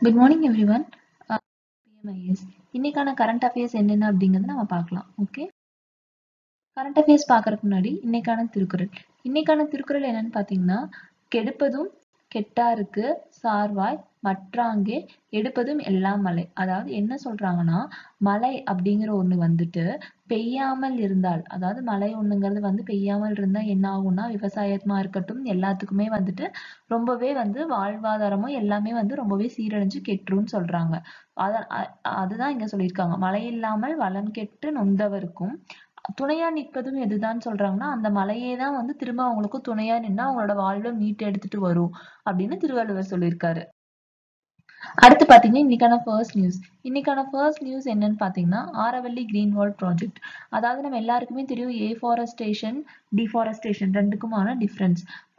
good morning everyone PMIS இன்னைக்கான current affairs என்னென்ன அப்படிங்கறத நம்ம பார்க்கலாம் ஓகே கரண்ட் அஃபேர்ஸ் பார்க்கறதுக்கு முன்னாடி இன்னைக்கான திருக்குறள் இன்னைக்கான திருக்குறள் என்னன்னு பார்த்தீங்கன்னா கெடுப்பதும் கெட்டாருக்கு சார்வாய் மற்றாங்கே எடுப்பதும் எல்லாம் மழை அதாவது என்ன சொல்றாங்கன்னா மழை அப்படிங்கிற ஒண்ணு வந்துட்டு பெய்யாமல் இருந்தால் அதாவது மழை ஒண்ணுங்கிறது வந்து பெய்யாமல் இருந்தா என்ன ஆகும்னா விவசாயமா இருக்கட்டும் எல்லாத்துக்குமே வந்துட்டு ரொம்பவே வந்து வாழ்வாதாரமும் எல்லாமே வந்து ரொம்பவே சீரழிஞ்சு கெட்டுரும்னு சொல்றாங்க அத அ- அதுதான் இங்க சொல்லியிருக்காங்க மழை இல்லாமல் வளம் கெட்டு நொந்தவருக்கும் துணையா நிற்பதும் எதுதான் சொல்றாங்கன்னா அந்த மலையே தான் வந்து திரும்ப அவங்களுக்கு துணையா நின்று அவங்களோட வாழ்வை மீட்டு எடுத்துட்டு வரும் அப்படின்னு திருவள்ளுவர் சொல்லியிருக்காரு அடுத்து பாத்தீங்கன்னா இன்னைக்கான ஃபர்ஸ்ட் நியூஸ் இன்னைக்கான ஃபர்ஸ்ட் நியூஸ் என்னன்னு பாத்தீங்கன்னா ஆரவல்லி கிரீன் வால் ப்ராஜெக்ட் அதாவது நம்ம எல்லாருக்குமே தெரியும் ஏஃபாரஸ்டேஷன் டிஃபாரஸ்டேஷன் ரெண்டுக்குமான டிஃபரன்ஸ்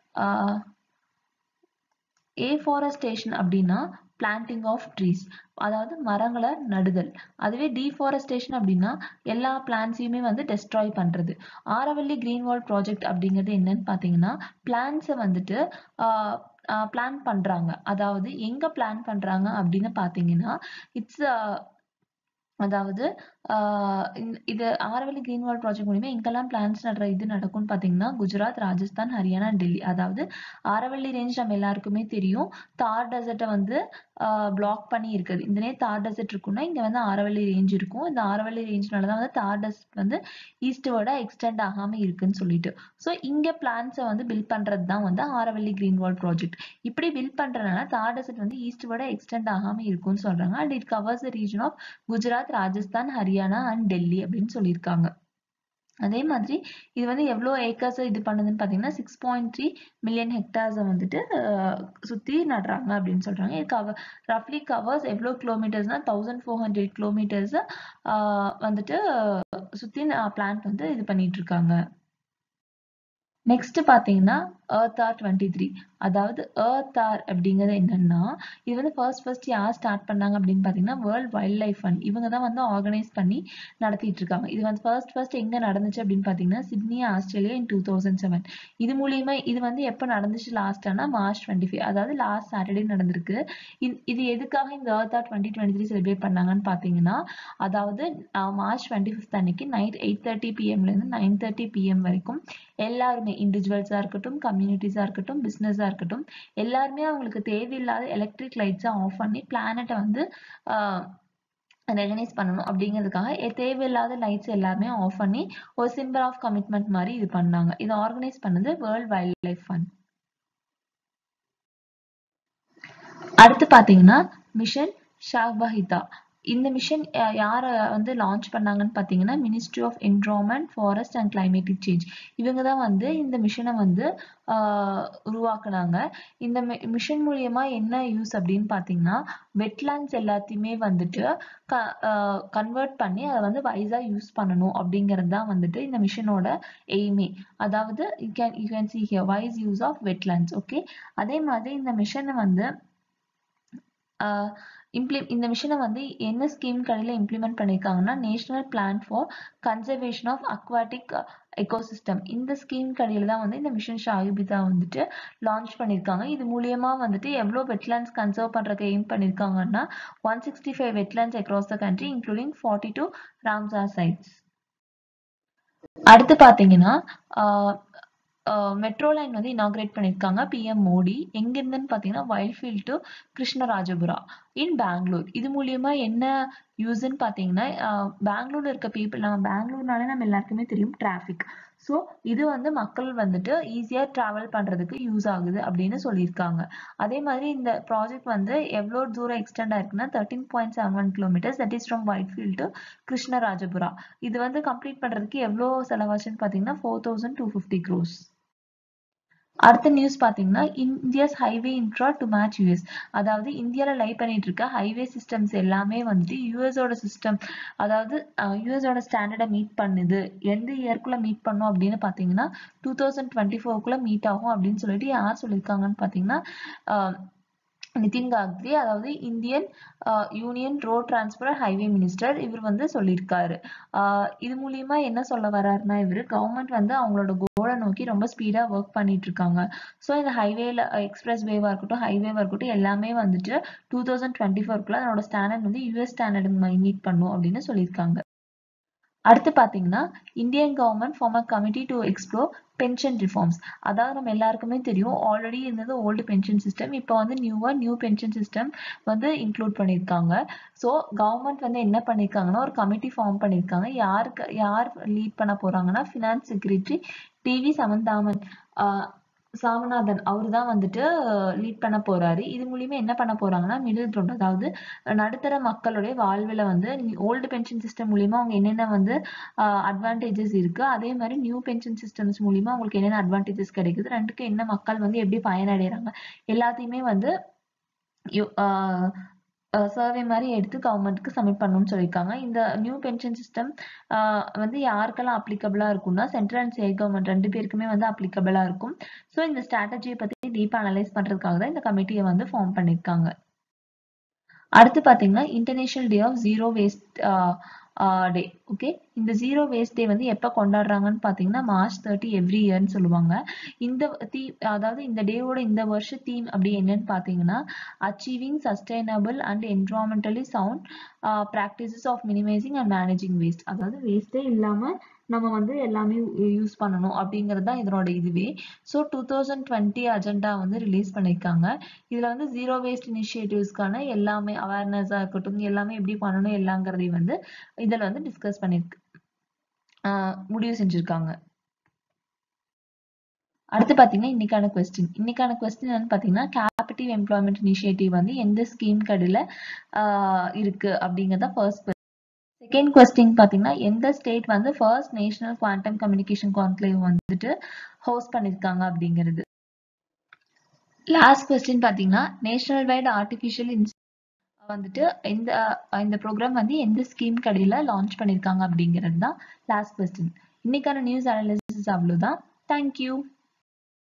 ஏஃபாரஸ்டேஷன் அப்படின்னா பிளான்டிங் ஆஃப் ட்ரீஸ் அதாவது மரங்களை நடுதல் அதுவே டீஃபாரஸ்டேஷன் அப்படின்னா எல்லா பிளான்ஸையுமே வந்து டெஸ்ட்ராய் பண்றது ஆரவல்லி கிரீன் வால் ப்ராஜெக்ட் அப்படிங்கிறது என்னன்னு பாத்தீங்கன்னா பிளான்ஸை வந்துட்டு பிளான் பண்றாங்க அதாவது எங்க பிளான் பண்றாங்க அப்படின்னு பாத்தீங்கன்னா இட்ஸ் அதாவது ஆஹ் இந்த- இது ஆரவல்லி கிரீன் வால் ப்ராஜெக்ட் மூலியமா எங்கெல்லாம் பிளான்ஸ் நடுற இது நடக்கும்னு பாத்தீங்கன்னா குஜராத் ராஜஸ்தான் ஹரியானா டெல்லி அதாவது ஆரவல்லி ரேஞ்ச் நம்ம எல்லாருக்குமே தெரியும் தார் டெசர்ட்டை வந்து பிளாக் பண்ணி இருக்குது இந்த நேரம் தார் டெசர்ட் இருக்குன்னா இங்க வந்து ஆரவல்லி ரேஞ்ச் இருக்கும் இந்த ஆரவல்லி ரேஞ்ச்னால தான் வந்து தார் டெசர்ட் வந்து ஈஸ்ட்வர்டா எக்ஸ்டெண்ட் ஆகாம இருக்குன்னு சொல்லிட்டு ஸோ இங்க பிளான்ஸை வந்து பில்ட் பண்றது தான் வந்து ஆரவல்லி கிரீன் வால் ப்ராஜெக்ட் இப்படி பில்ட் பண்றதுனால தார் டெசர்ட் வந்து ஈஸ்ட்வர்டா எக்ஸ்டெண்ட் ஆகாம இருக்கும்னு சொல்றாங்க and it covers the region of Gujarat Rajasthan Haryana and Delhi அப்படின்னு சொல்லியிருக்காங்க அதே மாதிரி இது வந்து எவ்வளோ ஏக்கர்ஸ் இது பண்ணுதுன்னு பார்த்தீங்கன்னா சிக்ஸ் பாயிண்ட் த்ரீ மில்லியன் ஹெக்டார்ஸை வந்துட்டு அஹ், சுத்தி நடுறாங்க அப்படின்னு சொல்றாங்க இது கவர் ரஃப்லி கவர்ஸ் எவ்வளோ கிலோமீட்டர்ஸ்னா தௌசண்ட் ஃபோர் ஹண்ட்ரட் கிலோமீட்டர்ஸ் வந்துட்டு அஹ், சுத்தி பிளான்ட் வந்து இது பண்ணிட்டு இருக்காங்க நெக்ஸ்ட் பாத்தீங்கன்னா எர்த் ஆர் டுவெண்ட்டி த்ரீ அதாவது எர்த் ஆர் அப்படிங்கிறது என்னன்னா இது வந்து ஃபர்ஸ்ட் ஃபர்ஸ்ட் யார் ஸ்டார்ட் பண்ணாங்க அப்படின்னு பாத்தீங்கன்னா வேர்ல்ட் வைல்ட் லைஃப் ஃபண்ட் இவங்க தான் வந்து ஆர்கனைஸ் பண்ணி நடத்திட்டு இருக்காங்க இது வந்து ஃபர்ஸ்ட் ஃபர்ஸ்ட் எங்க நடந்துச்சு அப்படின்னு பாத்தீங்கன்னா Sydney Australia in two thousand seven இது மூலியமா இது வந்து எப்போ நடந்துச்சு லாஸ்டானா மார்ச் டுவெண்ட்டி ஃபைவ் அதாவது லாஸ்ட் சாட்டர்டே நடந்திருக்கு இது இது எதுக்காக இந்த earth hour twenty twenty three celebrate பண்ணாங்கன்னு பாத்தீங்கன்னா அதாவது அஹ், மார்ச் டுவெண்ட்டி ஃபிஃப்த் அன்னைக்கு நைட் எயிட் தேர்ட்டி பிஎம்ல இருந்து நைன் தேர்ட்டி பிஎம் வரைக்கும் எல்லாருமே இண்டிவிஜுவல்ஸா இருக்கட்டும் கம்யூனிட்டிஸா இருக்கட்டும் பிசினஸா இருக்கட்டும் எல்லாருமே அவங்களுக்கு தேவையில்லாத எலக்ட்ரிக் லைட்ஸை ஆஃப் பண்ணி பிளானட்டை வந்து ரெகனைஸ் பண்ணணும் அப்படிங்கிறதுக்காக எ- தேவையில்லாத லைட்ஸ் எல்லாமே ஆஃப் பண்ணி ஒரு சிம்பிள் ஆஃப் கமிட்மெண்ட் மாதிரி இது பண்ணாங்க இதை ஆர்கனைஸ் பண்ணது வேர்ல்ட் வைல்ட் லைஃப் ஃபண்ட் அடுத்து பாத்தீங்கன்னா மிஷன் ஷாபஹிதா இந்த மிஷன் யார வந்து லான்ச் பண்ணாங்கன்னு பாத்தீங்கன்னா ministry of environment forest and climatic change இவங்க தான் வந்து இந்த மிஷனை வந்து ஆஹ் உருவாக்குனாங்க இந்த மிஷன் மூலியமா என்ன யூஸ் அப்படின்னு பாத்தீங்கன்னா வெட்லாண்ட்ஸ் எல்லாத்தையுமே வந்துட்டு கன்வெர்ட் பண்ணி அதை வந்து வைஸா யூஸ் பண்ணணும் அப்படிங்கிறது தான் வந்துட்டு இந்த மிஷனோட எய்மே அதாவது you can you can see here wise use of wetlands okay அதே மாதிரி இந்த மிஷனை வந்து ஆஹ் இம்ப்ளி இந்த மிஷனை வந்து என்ன ஸ்கீம் கடையில் இம்ப்ளிமெண்ட் பண்ணியிருக்காங்கன்னா national plan for conservation of aquatic ecosystem இந்த ஸ்கீம் கடையில் தான் வந்து இந்த மிஷன் ஷாகிபிதா வந்துட்டு லான்ச் பண்ணியிருக்காங்க இது மூலியமா வந்துட்டு எவ்வளோ வெட்லாண்ட்ஸ் கன்சர்வ் பண்ணுறதுக்கு எய்ம் பண்ணியிருக்காங்கன்னா one sixty five wetlands across the country including forty two Ramsar sites அடுத்து பாத்தீங்கன்னா மெட்ரோ லைன் வந்து இனாகிரேட் பண்ணியிருக்காங்க பிஎம் மோடி எங்க இருந்துன்னு பாத்தீங்கன்னா வைல்ட்ஃபீல்ட் டு கிருஷ்ணராஜபுரா இன் பெங்களூர் இது மூலியமா என்ன யூஸ்ன்னு பாத்தீங்கன்னா ஆஹ் பெங்களூர்ல இருக்க பீப்புள் நம்ம பெங்களூர்னாலே நம்ம எல்லாருக்குமே தெரியும் டிராஃபிக் ஸோ இது வந்து மக்கள் வந்துட்டு ஈஸியா டிராவல் பண்றதுக்கு யூஸ் ஆகுது அப்படின்னு சொல்லியிருக்காங்க அதே மாதிரி இந்த ப்ராஜெக்ட் வந்து எவ்வளோ தூரம் எக்ஸ்டெண்ட் ஆயிருக்குன்னா thirteen point seven one kilometres that is from Whitefield to Krishnarajapura இது வந்து கம்ப்ளீட் பண்றதுக்கு எவ்வளோ செலவாச்சுன்னு பாத்தீங்கன்னா four thousand two fifty crores அடுத்த நியூஸ் பாத்தீங்கன்னா India's highway infra to match US அதாவது இந்தியால லைவ் பண்ணிட்டு இருக்க ஹைவே சிஸ்டம்ஸ் எல்லாமே வந்துட்டு யூஎஸோட சிஸ்டம் அதாவது யூஎஸோட ஸ்டாண்டர்டை மீட் பண்ணுது எந்த இயர்க்குள்ள மீட் பண்ணும் அப்படின்னு பாத்தீங்கன்னா டூ தௌசண்ட் டுவெண்ட்டி ஃபோர்க்குள்ள மீட் ஆகும் அப்படின்னு சொல்லிட்டு யார் சொல்லியிருக்காங்கன்னு பாத்தீங்கன்னா நிதின் கட்கரி அதாவது Indian union road transport highway minister இவர் வந்து சொல்லியிருக்காரு ஆஹ் இது மூலியமா என்ன சொல்ல வர்றாருன்னா இவர் கவர்மெண்ட் வந்து அவங்களோட கோலை நோக்கி ரொம்ப ஸ்பீடா ஒர்க் பண்ணிட்டு இருக்காங்க ஸோ இந்த ஹைவேல எக்ஸ்பிரஸ் வேவா இருக்கட்டும் ஹைவேவா இருக்கட்டும் எல்லாமே வந்துட்டு டூ தௌசண்ட் டுவெண்ட்டி ஃபோர்க்குள்ள அதனோட ஸ்டாண்டர்ட் வந்து யூஎஸ் ஸ்டாண்டர்டு மீட் பண்ணும் அப்படின்னு சொல்லியிருக்காங்க அடுத்து பாத்தீங்கன்னா Indian government form a committee to explore pension reforms அதாவது நம்ம எல்லாருக்குமே தெரியும் ஆல்ரெடி இருந்தது ஓல்டு பென்ஷன் சிஸ்டம் இப்போ வந்து நியூவா நியூ பென்ஷன் சிஸ்டம் வந்து இன்க்ளூட் பண்ணியிருக்காங்க ஸோ கவர்மெண்ட் வந்து என்ன பண்ணியிருக்காங்கன்னா ஒரு கமிட்டி ஃபார்ம் பண்ணியிருக்காங்க யாருக்கு யார் லீட் பண்ண போறாங்கன்னா finance secretary TV Somanathan Swaminathan அவர் தான் வந்துட்டு லீட் பண்ண போறாரு இது மூலியமா என்ன பண்ண போறாங்கன்னா மிடில் கிரவுண்ட் அதாவது நடுத்தர மக்களுடைய வாழ்வில் வந்து ஓல்டு பென்ஷன் சிஸ்டம் மூலியமா அவங்க என்னென்ன வந்து அட்வான்டேஜஸ் இருக்கு அதே மாதிரி நியூ பென்ஷன் சிஸ்டம்ஸ் மூலியமா அவங்களுக்கு என்னென்ன அட்வான்டேஜஸ் கிடைக்குது ரெண்டுக்கும் என்ன மக்கள் வந்து எப்படி பயனடைறாங்க எல்லாத்தையுமே வந்து சர்வே மாதிரி எடுத்து கவர்மெண்ட்க்கு சப்மிட் பண்ணணும்னு சொல்லியிருக்காங்க இந்த நியூ பென்ஷன் சிஸ்டம் வந்து யாருக்கெல்லாம் அப்ளிகபிளா இருக்கும்னா சென்ட்ரல் அண்ட் ஸ்டேட் கவர்மெண்ட் ரெண்டு பேருக்குமே வந்து அப்ளிகபிளா இருக்கும் ஸோ இந்த ஸ்ட்ராட்டஜியை பத்தி டீப்பா அனலைஸ் பண்றதுக்காக தான் இந்த கமிட்டியை வந்து ஃபார்ம் பண்ணியிருக்காங்க அடுத்து பாத்தீங்கன்னா international day of zero waste day okay இந்த ஜீரோ வேஸ்ட் டே வந்து எப்போ கொண்டாடுறாங்கன்னு பார்த்தீங்கன்னா மார்ச் தேர்ட்டி எவ்ரி இயர்னு சொல்லுவாங்க இந்த தீம் அதாவது இந்த டேவோட இந்த வருஷ தீம் அப்படி என்னன்னு பார்த்தீங்கன்னா achieving sustainable and environmentally sound practices of minimising and managing waste அதாவது வேஸ்டே இல்லாமல் நம்ம வந்து எல்லாமே யூஸ் பண்ணணும் அப்படிங்கிறது தான் இதனோட இதுவே so two thousand twenty agenda வந்து ரிலீஸ் பண்ணியிருக்காங்க இதில் வந்து ஜீரோ வேஸ்ட் இனிஷியேட்டிவ்ஸ்க்கான எல்லாமே அவேர்னஸாக இருக்கட்டும் எல்லாமே எப்படி பண்ணணும் எல்லாங்கிறதையும் வந்து இதில் வந்து டிஸ்கஸ் பண்ணிருக்கு முடிவு செஞ்சுருக்காங்க அடுத்து பார்த்தீங்கன்னா இன்னைக்கான கொஸ்டின் இன்னைக்கான கொஸ்டின் என்னன்னு பார்த்தீங்கன்னா கேபிட்டிவ் எம்ப்ளாய்மெண்ட் இனிஷியேட்டிவ் வந்து எந்த ஸ்கீம் கடையில் இருக்கு அப்படிங்கிறத ஃபர்ஸ்ட் செகண்ட் கொஸ்டின் பார்த்தீங்கன்னா எந்த ஸ்டேட் வந்து first national quantum communication conclave வந்துட்டு ஹோஸ்ட் பண்ணியிருக்காங்க அப்படிங்கிறது லாஸ்ட் கொஸ்டின் பார்த்தீங்கன்னா நேஷனல் வைட் ஆர்டிஃபிஷியல் வந்துட்டு இந்த இந்த ப்ரோக்ராம் வந்து எந்த ஸ்கீம் கடையில் லான்ச் பண்ணியிருக்காங்க அப்படிங்கிறது தான் லாஸ்ட் கொஸ்டின் இன்னைக்கான நியூஸ் அனாலிசிஸ் அவ்வளோதான் தேங்க்யூ